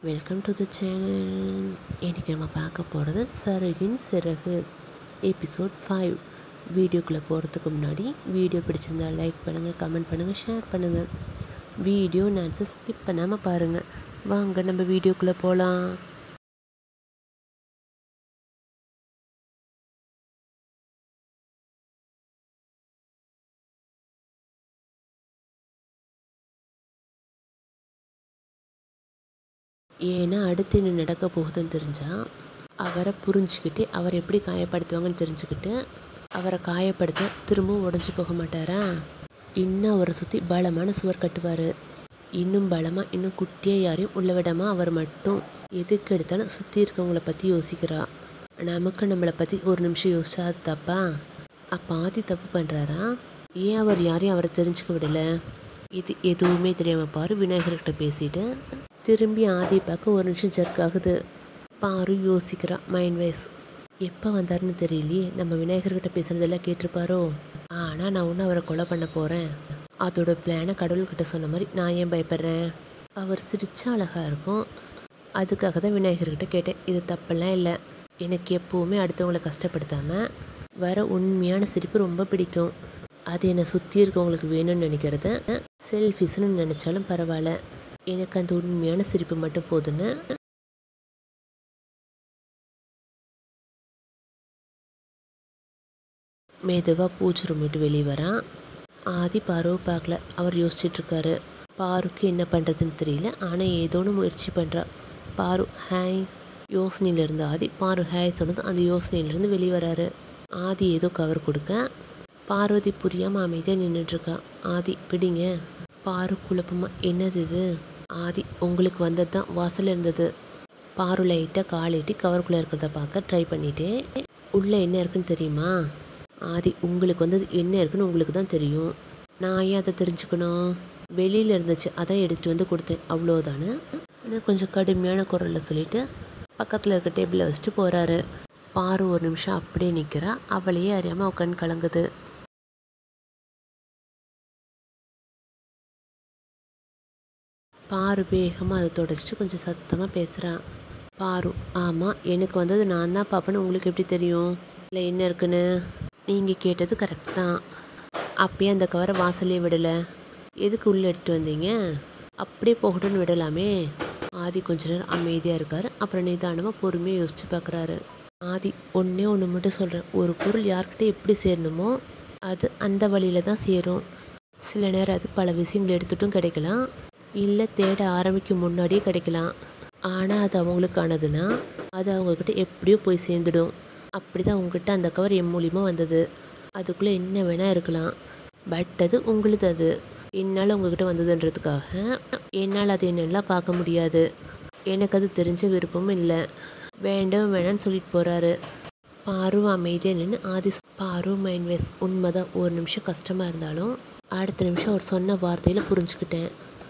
Welcome to the channel இன்றைக்கி நம்ம பார்க்க போகிறது சருகின் சிறகு எபிசோட் ஃபைவ் வீடியோக்குள்ளே போகிறதுக்கு முன்னாடி வீடியோ பிடிச்சிருந்தா லைக் பண்ணுங்கள் கமெண்ட் பண்ணுங்கள் ஷேர் பண்ணுங்கள் வீடியோ நான்ஸை ஸ்கிப் பண்ணாமல் பாருங்கள் வாங்க நம்ம வீடியோக்குள்ளே போகலாம் ஏன்னா அடுத்து என்ன நடக்க போகுதுன்னு தெரிஞ்சால் அவரை புரிஞ்சுக்கிட்டு அவரை எப்படி காயப்படுத்துவாங்கன்னு தெரிஞ்சுக்கிட்டு அவரை காயப்படுத்த திரும்பவும் உடஞ்சி போக மாட்டாரா இன்னும் அவரை சுற்றி பலமான சுவர் கட்டுவார் இன்னும் பலமாக இன்னும் குட்டியாக யாரையும் உள்ள விடாமல் அவர் மட்டும் எதுக்கு எடுத்தாலும் சுற்றி இருக்கவங்கள பற்றி யோசிக்கிறா நமக்கு நம்மளை பற்றி ஒரு நிமிஷம் யோசிச்சா அது தப்பா அப்போ ஆதி தப்பு பண்ணுறாரா ஏன் அவர் யாரையும் அவரை தெரிஞ்சுக்க விடலை இது எதுவுமே தெரியாமல் பாரு விநாயகர்கிட்ட பேசிட்டு திரும்பி ஆதி பார்க்க ஒரு நிமிஷம் ஜர்க் ஆகுது பாரு யோசிக்கிறா மைண்ட் வைஸ் எப்போ வந்தாருன்னு தெரியலையே நம்ம விநாயகர்கிட்ட பேசுறதெல்லாம் கேட்டிருப்பாரோ ஆனால் நான் ஒன்று அவரை கொலை பண்ண போகிறேன் அதோட பிளானை கடவுள்கிட்ட சொன்ன மாதிரி நான் ஏன் பயப்படுறேன் அவர் சிரிச்சா அழகாக இருக்கும் அதுக்காக தான் விநாயகர்கிட்ட கேட்டேன் இது தப்பெல்லாம் இல்லை எனக்கு எப்போவுமே அடுத்தவங்கள கஷ்டப்படுத்தாமல் வர உண்மையான சிரிப்பு ரொம்ப பிடிக்கும் அது என்னை சுற்றி இருக்கவங்களுக்கு வேணும்னு நினைக்கிறத செல்ஃபிஸ்னு நினச்சாலும் பரவாயில்ல எனக்கு அந்த உண்மையான சிரிப்பு மட்டும் போதுன்னு மெதுவாக பூச்சி ரூம் விட்டு வெளியே வரான் ஆதி பாருவை பார்க்கல அவர் யோசிச்சுட்டு இருக்காரு பாருக்கு என்ன பண்ணுறதுன்னு தெரியல ஆனால் ஏதோன்னு முயற்சி பண்ணுறா பாரு ஹாய் யோசனையில் இருந்த ஆதி பாரு ஹாய் சொன்னது அந்த யோசனையிலேருந்து வெளியே வராரு ஆதி ஏதோ கவர் கொடுக்க பார்வதி புரியாமல் அமைதியாக நின்றுட்டுருக்கா ஆதி பிடிங்க பாரு குழப்பமா என்னது இது ஆதி உங்களுக்கு வந்தது தான் வாசலில் இருந்தது பாரு லைட்டாக காலிட்டு கவருக்குள்ளே இருக்கிறத பார்க்க ட்ரை பண்ணிட்டேன் உள்ளே என்ன இருக்குன்னு தெரியுமா ஆதி உங்களுக்கு வந்தது என்ன இருக்குன்னு உங்களுக்கு தான் தெரியும் நான் ஏன் அதை தெரிஞ்சுக்கணும் வெளியில் இருந்துச்சு அதான் எடுத்துகிட்டு வந்து கொடுத்தேன் அவ்வளோதானே ஆனால் கொஞ்சம் கடுமையான குரலில் சொல்லிட்டு பக்கத்தில் இருக்க டேபிளில் வச்சுட்டு போகிறாரு பாரு ஒரு நிமிஷம் அப்படியே நிற்கிறா அவளையே அறியாமல் அவ கண் கலங்குது பாரு வேகமாக அதை தொடச்சிட்டு கொஞ்சம் சத்தமாக பேசுகிறான் பாரு ஆமாம் எனக்கு வந்தது நான் தான் பார்ப்பேன்னு உங்களுக்கு எப்படி தெரியும் இல்லை என்ன இருக்குன்னு நீங்கள் கேட்டது கரெக்ட் தான் அப்பயே அந்த கவரை வாசல்லே விடலை எதுக்கு உள்ளே எடுத்துட்டு வந்தீங்க அப்படியே போகட்டும்னு விடலாமே ஆதி கொஞ்ச நேரம் அமைதியாக இருக்கார் அப்புறம் நிதானமாக பொறுமையாக யோசிச்சு பார்க்குறாரு ஆதி ஒன்றே ஒன்று மட்டும் சொல்கிறேன் ஒரு பொருள் யார்கிட்ட எப்படி சேரணுமோ அது அந்த வழியில் தான் சேரும் சில நேரம் அது பல விஷயங்கள் எடுத்துட்டும் கிடைக்கலாம் இல்லை தேட ஆரம்பிக்கும் முன்னாடியே கிடைக்கலாம் ஆனால் அது அவங்களுக்கானதுன்னா அது அவங்கக்கிட்ட எப்படியோ போய் சேர்ந்துடும் அப்படி தான் உங்ககிட்ட அந்த கவர் என் மூலியமா வந்தது அதுக்குள்ளே என்ன வேணால் இருக்கலாம் பட் அது உங்களுது அது என்னால் உங்ககிட்ட வந்ததுன்றதுக்காக என்னால் அது என்னெல்லாம் பார்க்க முடியாது எனக்கு அது தெரிஞ்ச விருப்பமும் இல்லை வேண்டாம் வேணான்னு சொல்லிட்டு போகிறாரு பாரு அமைதியாக நின்று ஆதி சொ- பாரு மைண்ட் வேஸ் உண்மைதான் ஒரு நிமிஷம் கஷ்டமாக இருந்தாலும் அடுத்த நிமிஷம் அவர் சொன்ன வார்த்தையில் புரிஞ்சுக்கிட்டேன்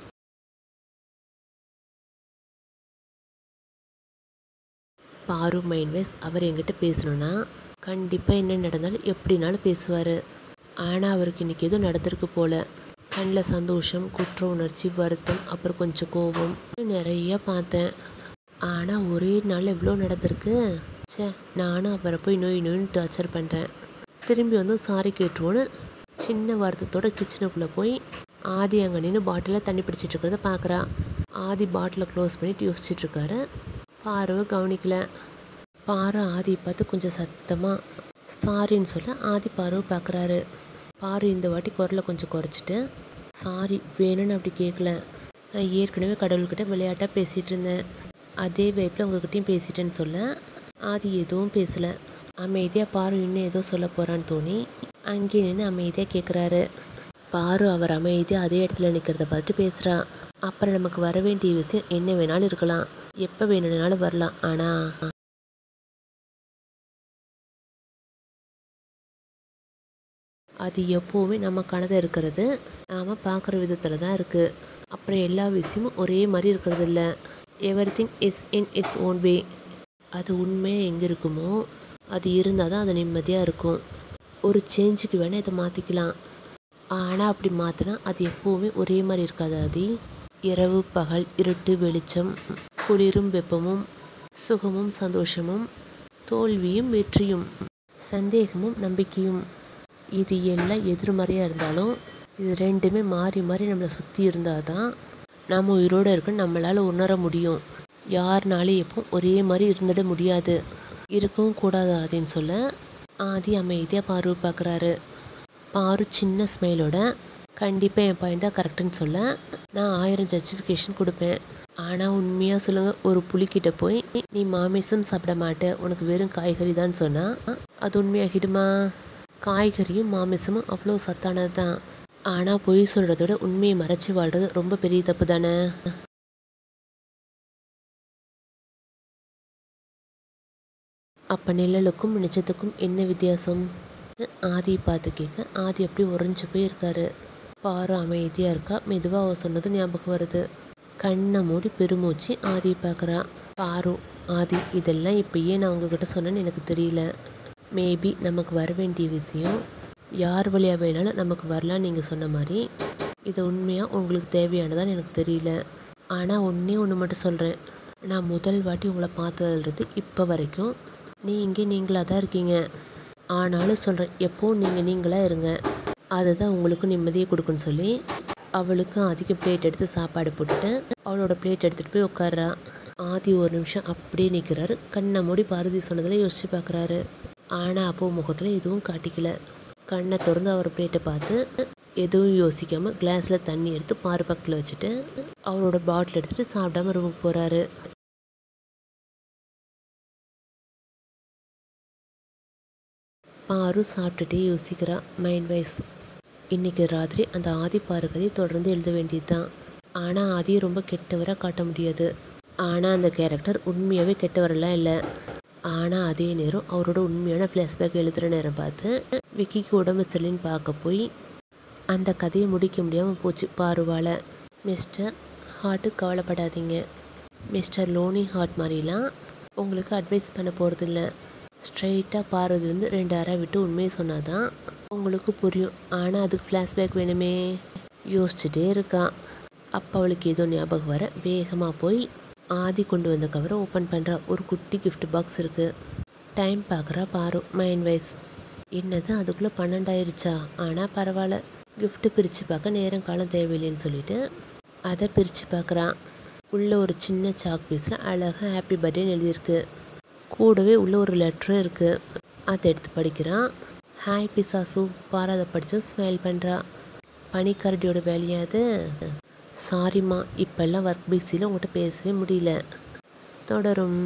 பாரு மைண்ட்வேஸ் அவர் என்கிட்ட பேசணுன்னா கண்டிப்பாக என்ன நடந்தாலும் எப்படினாலும் பேசுவார் ஆனால் அவருக்கு இன்றைக்கி எதுவும் நடந்திருக்கு போல கண்ணில் சந்தோஷம் குற்ற உணர்ச்சி வருத்தம் அப்புறம் கொஞ்சம் கோபம் நிறைய பார்த்தேன் ஆனால் ஒரே நாள் எவ்வளோ நடந்திருக்கு ச்சே நானும் அவரை போய் நோய் நோயின்னு டார்ச்சர் பண்ணுறேன் திரும்பி வந்து சாரி கேட்டுருவோன்னு சின்ன வருத்தத்தோட கிச்சனுக்குள்ளே போய் ஆதி அங்கே நின்று பாட்டிலில் தண்ணி பிடிச்சிட்டு இருக்கிறத பார்க்குறா ஆதி பாட்டிலை க்ளோஸ் பண்ணிட்டு யோசிச்சுட்டு இருக்காரு பாருவை கவனிக்கல பாரு ஆதியை பார்த்து கொஞ்சம் சத்தமாக சாரின்னு சொல்ல ஆதி பாருவை பார்க்குறாரு பாரு இந்த வாட்டி குரலை கொஞ்சம் குறைச்சிட்டு சாரி வேணும்னு அப்படி கேட்கல நான் ஏற்கனவே கடவுள்கிட்ட விளையாட்டாக பேசிகிட்டு இருந்தேன் அதே வைப்பில் உங்ககிட்டயும் பேசிட்டேன்னு சொல்ல ஆதி எதுவும் பேசலை அமைதியாக பாரு இன்னும் ஏதோ சொல்ல போகிறான்னு தோணி அங்கேயே நின்று அமைதியாக கேட்குறாரு பாரு அவர் அமைதியாக அதே இடத்துல நிற்கிறத பார்த்துட்டு பேசுகிறா அப்புறம் நமக்கு வர வேண்டிய விஷயம் என்ன வேணாலும் இருக்கலாம் எப்போ வேணும்னாலும் வரலாம் ஆனால் அது எப்போவுமே நமக்கானதாக இருக்கிறது நாம் பார்க்குற விதத்தில் தான் இருக்குது அப்புறம் எல்லா விஷயமும் ஒரே மாதிரி இருக்கிறது இல்லை everything is in its own way அது உண்மையாக எங்கே இருக்குமோ அது இருந்தால் தான் அது நிம்மதியாக இருக்கும் ஒரு சேஞ்சுக்கு வேணால் இதை மாற்றிக்கலாம் ஆனால் அப்படி மாற்றினா அது எப்போவுமே ஒரே மாதிரி இருக்காது ஆதி இரவு பகல் இருட்டு வெளிச்சம் குளிரும் வெப்பமும் சுகமும் சந்தோஷமும் தோல்வியும் வெற்றியும் சந்தேகமும் நம்பிக்கையும் இது எல்லாம் எதிர்மறையாக இருந்தாலும் இது ரெண்டுமே மாறி மாறி நம்மளை சுற்றி இருந்தால் தான் நம்ம உயிரோடு இருக்க நம்மளால் உணர முடியும் யாருனாலும் எப்போ ஒரே மாதிரி இருந்துட முடியாது இருக்கவும் கூடாது ஆதின்னு சொல்ல ஆதி அமைதியாக பாரு பார்க்குறாரு பாரு சின்ன ஸ்மைலோட கண்டிப்பாக என் பையன் தான் கரெக்டுன்னு சொல்ல நான் ஆயிரம் ஜஸ்டிஃபிகேஷன் கொடுப்பேன் ஆனால் உண்மையாக சொல்லுங்கள் ஒரு புலிக்கிட்ட போய் நீ மாமிசம் சாப்பிட மாட்ட உனக்கு வெறும் காய்கறி தான் சொன்னால் அது உண்மையாகிடுமா காய்கறியும் மாமிசமும் அவ்வளோ சத்தானது தான் ஆனால் பொய் சொல்கிறத விட உண்மையை மறைச்சி வாழ்றது ரொம்ப பெரிய தப்பு தானே அப்போ நிழலுக்கும் நிஜத்துக்கும் என்ன வித்தியாசம் ஆதி பார்த்து கேட்க ஆதி அப்படி உறைஞ்சு போய் இருக்காரு பாரு அமைதியாக இருக்கா மெதுவாக அவ சொன்னது ஞாபகம் வருது கண்ணை மூடி பெருமூச்சு ஆதி பார்க்குறா பாரு ஆதி இதெல்லாம் இப்போ ஏன் நான் உங்ககிட்ட சொன்னேன்னு எனக்கு தெரியல மேபி நமக்கு வர வேண்டிய விஷயம் யார் வழியாக வேணாலும் நமக்கு வரலான்னு நீங்கள் சொன்ன மாதிரி இது உண்மையாக உங்களுக்கு தேவையானதான்னு எனக்கு தெரியல ஆனால் ஒன்றே ஒன்று மட்டும் சொல்கிறேன் நான் முதல் வாட்டி உங்களை பார்த்ததுலேருந்து இப்போ வரைக்கும் நீங்கள் நீங்களாக தான் இருக்கீங்க ஆனாலும் சொல்கிறேன் எப்போவும் நீங்கள் நீங்களாக இருங்க அதுதான் உங்களுக்கு நிம்மதியை கொடுக்குன்னு சொல்லி அவளுக்கு அதிக பிளேட் எடுத்து சாப்பாடு போட்டுட்டு அவளோட பிளேட் எடுத்துகிட்டு போய் உட்கார்றா ஆதி ஒரு நிமிஷம் அப்படியே நிற்கிறாரு கண்ணை மூடி பாரதி சொன்னதில் யோசிச்சு பார்க்குறாரு ஆனால் அப்போ முகத்தில் எதுவும் காட்டிக்கல கண்ணை திறந்து அவர் பிளேட்டை பார்த்து எதுவும் யோசிக்காமல் கிளாஸில் தண்ணி எடுத்து பாரு பக்கத்தில் வச்சுட்டு அவரோட பாட்டில் எடுத்துகிட்டு சாப்பிடாம ரூமுக்கு போகிறாரு பாரு சாப்பிட்டுட்டே யோசிக்கிறா மைண்ட் வைஸ் இன்னைக்கு ராத்திரி அந்த ஆதி பாரு கதையை தொடர்ந்து எழுத வேண்டியது தான் ஆனால் ஆதியை ரொம்ப கெட்டவராக காட்ட முடியாது ஆனால் அந்த கேரக்டர் உண்மையாகவே கெட்டவரெல்லாம் இல்லை ஆனால் அதே நேரம் அவரோட உண்மையான ஃப்ளாஷ்பேக் எழுதுகிற நேரம் பார்த்து விக்கிக்கு உடம்பு சரியில்லைன்னு பார்க்க போய் அந்த கதையை முடிக்க முடியாமல் போச்சு பாருவால் மிஸ்டர் ஹார்ட்டு கவலைப்படாதீங்க மிஸ்டர் லோனி ஹார்ட் மாதிரிலாம் உங்களுக்கு அட்வைஸ் பண்ண போகிறதில்ல ஸ்ட்ரைட்டாக பார்வதிலேருந்து ரெண்டு அறை விட்டு உண்மையை சொன்னாதான் உங்களுக்கு புரியும் ஆனால் அதுக்கு ஃப்ளாஷ்பேக் வேணுமே யோசிச்சுட்டே இருக்கான் அப்போ அவளுக்கு ஏதோ ஞாபகம் வர வேகமாக போய் ஆதி கொண்டு வந்த கவரை ஓப்பன் பண்ணுறா ஒரு குட்டி கிஃப்ட் பாக்ஸ் இருக்குது டைம் பார்க்குறா பாரு மைண்ட் வைஸ் என்னது அதுக்குள்ளே பன்னெண்டாயிருச்சா ஆனால் பரவாயில்ல gift பிரித்து பார்க்க நேரம் காலம் தேவையில்லைன்னு சொல்லிட்டு அதை பிரித்து பார்க்குறான் உள்ளே ஒரு சின்ன சாக் பீஸில் அழகாக ஹாப்பி பர்த்டேன்னு எழுதியிருக்கு கூடவே உள்ள ஒரு லெட்டரும் இருக்குது அதை எடுத்து படிக்கிறான் ஹாய் பிசாசு பாராத படித்து ஸ்மைல் பண்ணுறா பனிக்கரடியோட வேலையா அது சாரிம்மா இப்போல்லாம் ஒர்க் பிஸியில் உங்கள்கிட்ட பேசவே முடியல தொடரும்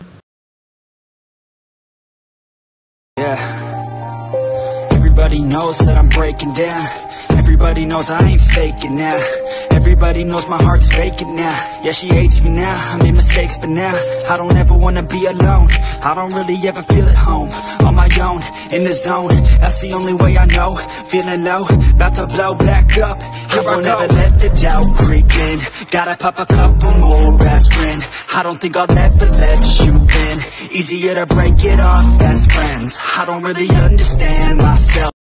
Yeah. Everybody knows that I'm breaking down. Everybody knows I ain't faking now. Everybody knows my heart's faking now. Yeah, she hates me now. I made mistakes, but now I don't ever wanna be alone. I don't really ever feel at home. On my own, in the zone. That's the only way I know. Feeling low, about to blow back up. I won't ever let the doubt creep in. Gotta pop a couple more aspirin. I don't think I'll ever let you in. Easier to break it off best friends. I don't really understand myself.